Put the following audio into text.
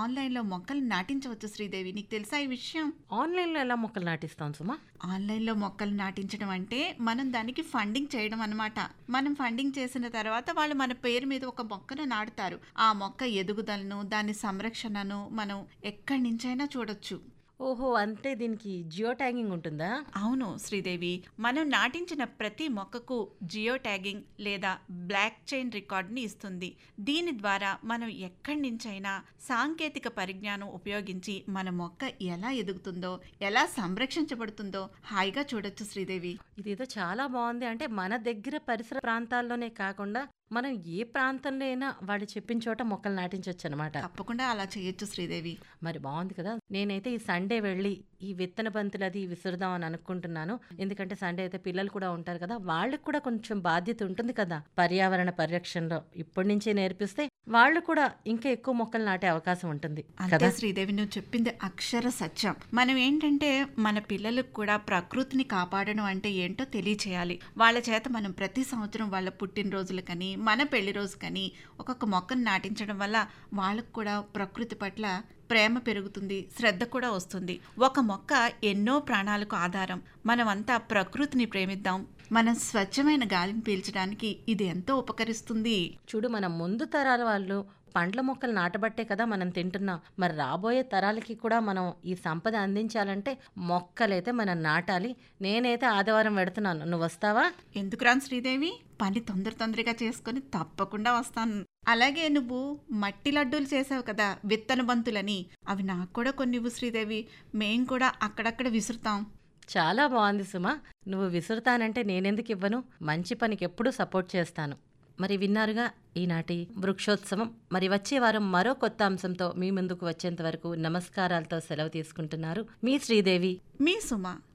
ఆన్లైన్లో మొక్కలు నాటించవచ్చు శ్రీదేవి నీకు తెలుసా ఈ విషయం ఆన్లైన్లో ఎలా మొక్కలు నాటిస్తాం సుమా ఆన్లైన్లో మొక్కలు నాటించడం అంటే మనం దానికి ఫండింగ్ చేయడం అన్నమాట మనం ఫండింగ్ చేసిన తర్వాత వాళ్ళు మన పేరు మీద ఒక మొక్కను నాటుతారు ఆ మొక్క ఎదుగుదలను దాని సంరక్షణను మనం ఎక్కడి నుంచైనా చూడొచ్చు ఓహో అంటే దీనికి జియో ట్యాగింగ్ ఉంటుందా అవును శ్రీదేవి మనం నాటించిన ప్రతి మొక్కకు జియో ట్యాగింగ్ లేదా బ్లాక్ చైన్ రికార్డుని ఇస్తుంది దీని ద్వారా మనం ఎక్కడి నుంచైనా సాంకేతిక పరిజ్ఞానం ఉపయోగించి మన మొక్క ఎలా ఎదుగుతుందో ఎలా సంరక్షించబడుతుందో హాయిగా చూడొచ్చు శ్రీదేవి ఇదేదో చాలా బాగుంది అంటే మన దగ్గర పరిసర ప్రాంతాల్లోనే కాకుండా మనం ఏ ప్రాంతంలో అయినా వాళ్ళు చెప్పిన చోట మొక్కలు నాటించవచ్చు అనమాట తప్పకుండా అలా చేయొచ్చు శ్రీదేవి మరి బాగుంది కదా నేనైతే ఈ సండే వెళ్ళి ఈ విత్తన బంతులు అది విసురుదాం అని అనుకుంటున్నాను ఎందుకంటే సండే అయితే పిల్లలు కూడా ఉంటారు కదా వాళ్ళకి కూడా కొంచెం బాధ్యత ఉంటుంది కదా పర్యావరణ పరిరక్షణలో ఇప్పటి నుంచే నేర్పిస్తే వాళ్ళు కూడా ఇంకా ఎక్కువ మొక్కలు నాటే అవకాశం ఉంటుంది అంతే కదా శ్రీదేవి నువ్వు చెప్పింది అక్షర సత్యం మనం ఏంటంటే మన పిల్లలకు కూడా ప్రకృతిని కాపాడడం అంటే ఏంటో తెలియచేయాలి వాళ్ళ చేత మనం ప్రతి సంవత్సరం వాళ్ళ పుట్టినరోజులకని మన పెళ్లి రోజుకని ఒక్కొక్క మొక్కను నాటించడం వల్ల వాళ్ళకు కూడా ప్రకృతి పట్ల ప్రేమ పెరుగుతుంది శ్రద్ధ కూడా వస్తుంది ఒక మొక్క ఎన్నో ప్రాణాలకు ఆధారం మనమంతా ప్రకృతిని ప్రేమిద్దాం మనం స్వచ్ఛమైన గాలిని పీల్చడానికి ఇది ఎంతో ఉపకరిస్తుంది చూడు మన ముందు తరాల వాళ్ళు పండ్ల మొక్కలు నాటబట్టే కదా మనం తింటున్నాం మరి రాబోయే తరాలకి కూడా మనం ఈ సంపద అందించాలంటే మొక్కలైతే మనం నాటాలి నేనైతే ఆదివారం పెడుతున్నాను నువ్వు వస్తావా ఎందుకు రాను శ్రీదేవి పని తొందర తొందరగా చేసుకొని తప్పకుండా వస్తాను అలాగే నువ్వు మట్టి లడ్డూలు చేసావు కదా విత్తన బంతులని అవి నాకు కూడా కొన్ని ఇవ్వు శ్రీదేవి మేం కూడా అక్కడక్కడ విసురుతాం చాలా బాగుంది సుమా నువ్వు విసురుతానంటే నేనెందుకు ఇవ్వను మంచి పనికి ఎప్పుడూ సపోర్ట్ చేస్తాను మరి విన్నారుగా ఈనాటి వృక్షోత్సవం మరి వచ్చే వారం మరో కొత్త అంశంతో మీ ముందుకు వచ్చేంత వరకు నమస్కారాలతో సెలవు తీసుకుంటున్నారు మీ శ్రీదేవి మీ సుమ